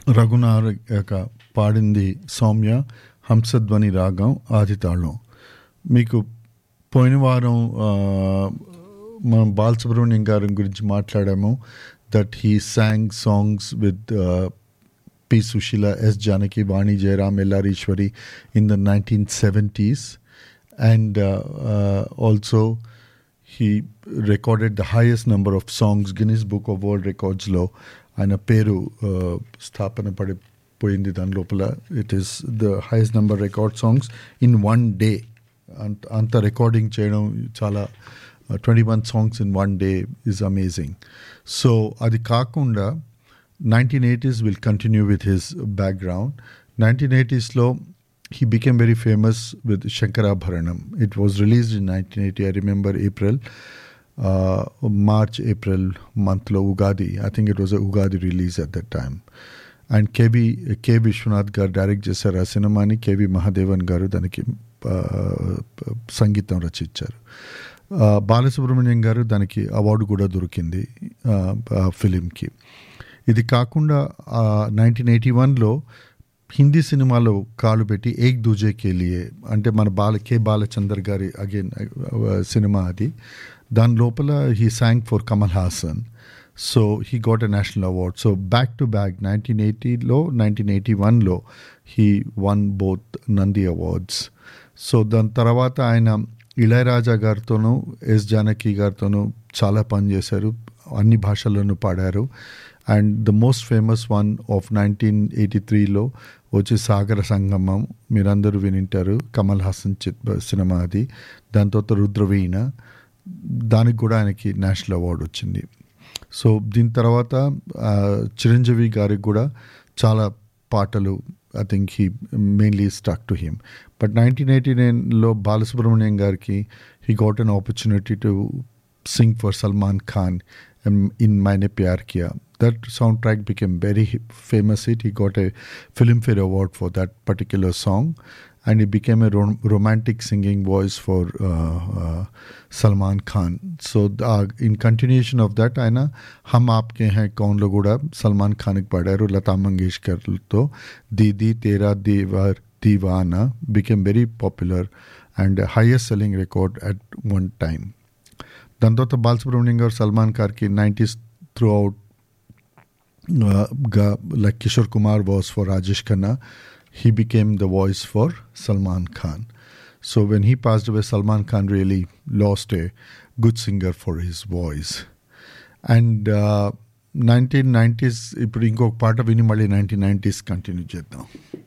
రఘునారక పాడింది సౌమ్య హంసధ్వని రాగం ఆదితాళం మీకు పోయిన వారం ఆ, మనం బాలసుబ్రహ్మణ్యం గారి గురించి మాట్లాడాము that he song songs with P Susheela S Janaki Vani Jayaram ఎల్లారీశ్వరి in the nineteen seventies and also he recorded the highest number of songs Guinness Book of World Records లో ఆయన పేరు uh, స్థాపన పడిపోయింది దాని లోపల it is the highest number record songs in one day అంత అంత రికార్డింగ్ చేయడం చాలా twenty one songs in one day is amazing so అది కాకుండా nineteen eighties will continue with his background nineteen ఎయిటీస్లో he became very famous with Shankarabharanam. It was released in 1980. I remember April, uh, March, April month lo Ugadi. I think it was a Ugadi release at that time. And K V K Vishwanath garu direct చేశారు ఆ సినిమాని KV Mahadevan గారు దానికి ఆ, సంగీతం రచించారు ఆ, బాలసుబ్రహ్మణ్యం గారు దానికి అవార్డు కూడా దొరికింది ఆ, ఆ ఫిలింకి ఇది కాకుండా నైన్టీన్ ఎయిటీ వన్లో హిందీ సినిమాలో కాలు పెట్టి ఏక్ దూజే కే లియే అంటే మన బాల కే బాలచందర్ గారి అగైన్ సినిమా అది దాని లోపల he song for Kamal Haasan so he got a national award so back to back nineteen ఎయిటీలో నైన్టీన్ ఎయిటీ వన్లో he won both Nandi awards so దాని తర్వాత ఆయన ఇళయరాజా గారితోనూ ఎస్ జానకి గారితోనూ చాలా పనిచేశారు అన్ని భాషల్లోనూ పాడారు and the most famous one of nineteen eighty త్రీలో వచ్చి సాగర సంగమం మీరందరూ వినింటారు కమల్ హాసన్ చిత్ సినిమా అది దాని తర్వాత రుద్రవీణ దానికి కూడా ఆయనకి నేషనల్ అవార్డు వచ్చింది సో దీని తర్వాత ఆ, చిరంజీవి గారికి కూడా చాలా పాటలు I think he mainly stuck to him but nineteen eighty నైన్లో బాలసుబ్రహ్మణ్యం గారికి he got an opportunity to sing for Salman Khan in Maine Pyar Kiya that soundtrack became very hi- famous hit he got a filmfare award for that particular song and he became a rom- romantic singing voice for uh, uh, salman khan so uh, in continuation of that ఆయన హమ్ ఆప్కే high కౌన్లో కూడా సల్మాన్ ఖాన్కి పాడారు లతా మంగేష్కర్తో Didi Tera Devar Deewana became very popular and highest selling record at one time దాని తర్వాత బాలసుబ్రహ్మణ్యం గారు సల్మాన్ ఖాన్కి nineties throughout uh, ga- like Kishore Kumar was for Rajesh Khanna, he became the voice for Salman Khan. So when he passed away, Salman Khan really lost a good singer for his voice. And uh, 1990s, ఇప్పుడు ఇంకొక పాట విని మళ్ళీ nineteen nineties continue చేద్దాం